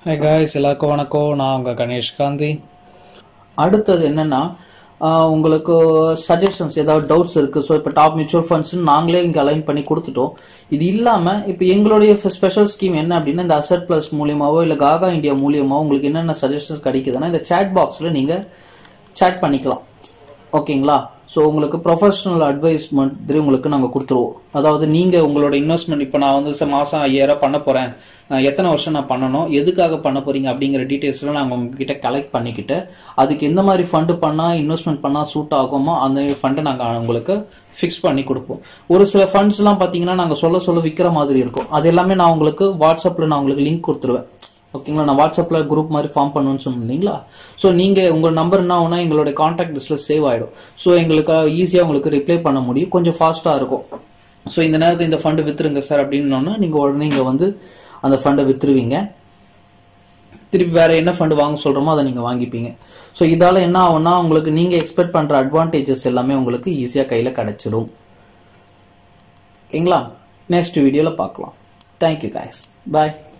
hi guys எல்லாருக்கும் வணக்கம் நான் உங்கள் கணேஷ் காந்தி அடுத்தது என்னன்னா ஆஹ் உங்களுக்கு சஜஷன்ஸ் ஏதாவது டவுட்ஸ் இருக்கு ஸோ இப்போ டாப் மியூச்சுவல் ஃபண்ட்ஸ் நாங்களே இங்கே அலைன் பண்ணி கொடுத்துட்டோம் இது இல்லாம இப்போ எங்களுடைய ஸ்பெஷல் ஸ்கீம் என்ன அப்படின்னா இந்த அசட் பிளஸ் மூலியமாவோ இல்லை காகா இந்தியா மூலியமாவோ உங்களுக்கு என்னென்ன சஜஷன்ஸ் கிடைக்குதுன்னா இந்த சேட் பாக்ஸில் நீங்க சேட் பண்ணிக்கலாம் ஓகேங்களா ஸோ உங்களுக்கு ப்ரொஃபஷனல் அட்வைஸ் மாதிரி உங்களுக்கு நாங்கள் கொடுத்துருவோம் அதாவது நீங்கள் உங்களோட இன்வெஸ்ட்மெண்ட் இப்போ நான் வந்து ச- மாசம் ஐயாயிரம் பண்ண போகிறேன் எத்தனை வருஷம் நான் பண்ணணும் எதுக்காக பண்ண போறீங்க அப்படிங்கிற டீட்டெயில்ஸ்லாம் நாங்கள் உங்ககிட்ட கலெக்ட் பண்ணிக்கிட்டு அதுக்கு எந்த மாதிரி ஃபண்டு பண்ணால் இன்வெஸ்ட்மெண்ட் பண்ணால் சூட் ஆகுமோ அந்த ஃபண்டை நாங்கள் உங்களுக்கு ஃபிக்ஸ் பண்ணி கொடுப்போம் ஒரு சில ஃபண்ட்ஸ்லாம் பார்த்தீங்கன்னா நாங்கள் சொல்ல சொல்ல விற்கிற மாதிரி இருக்கும் அது எல்லாமே நான் உங்களுக்கு வாட்ஸ்அப்பில் நான் உங்களுக்கு லிங்க் கொடுத்துருவேன் ஓகேங்களா நான் வாட்ஸ்அப்பில் குரூப் மாதிரி ஃபார்ம் பண்ணுவேன்னு சொன்னீங்களா ஸோ நீங்கள் உங்கள் நம்பர் என்ன ஆகுனா எங்களோட காண்டாக்ட் லிஸ்ட்டில் சேவ் ஆகிடும் ஸோ எங்களுக்கு ஈஸியாக உங்களுக்கு ரிப்ளை பண்ண முடியும் கொஞ்சம் ஃபாஸ்ட்டாக இருக்கும் ஸோ இந்த நேரத்தில் இந்த ஃபண்டு விற்றுருங்க சார் அப்படின்னோன்னா நீங்கள் உடனே இங்கே வந்து அந்த ஃபண்டை விற்றுருவீங்க திருப்பி வேற என்ன ஃபண்டு வாங்க சொல்கிறோமோ அதை நீங்கள் வாங்கிப்பீங்க ஸோ இதால் என்ன ஆகும்னா உங்களுக்கு நீங்கள் எக்ஸ்பெக்ட் பண்ணுற அட்வான்டேஜஸ் எல்லாமே உங்களுக்கு ஈஸியாக கையில் கிடச்சிரும் ஓகேங்களா நெக்ஸ்ட் வீடியோவில் பார்க்கலாம் தேங்க்யூ guys பாய்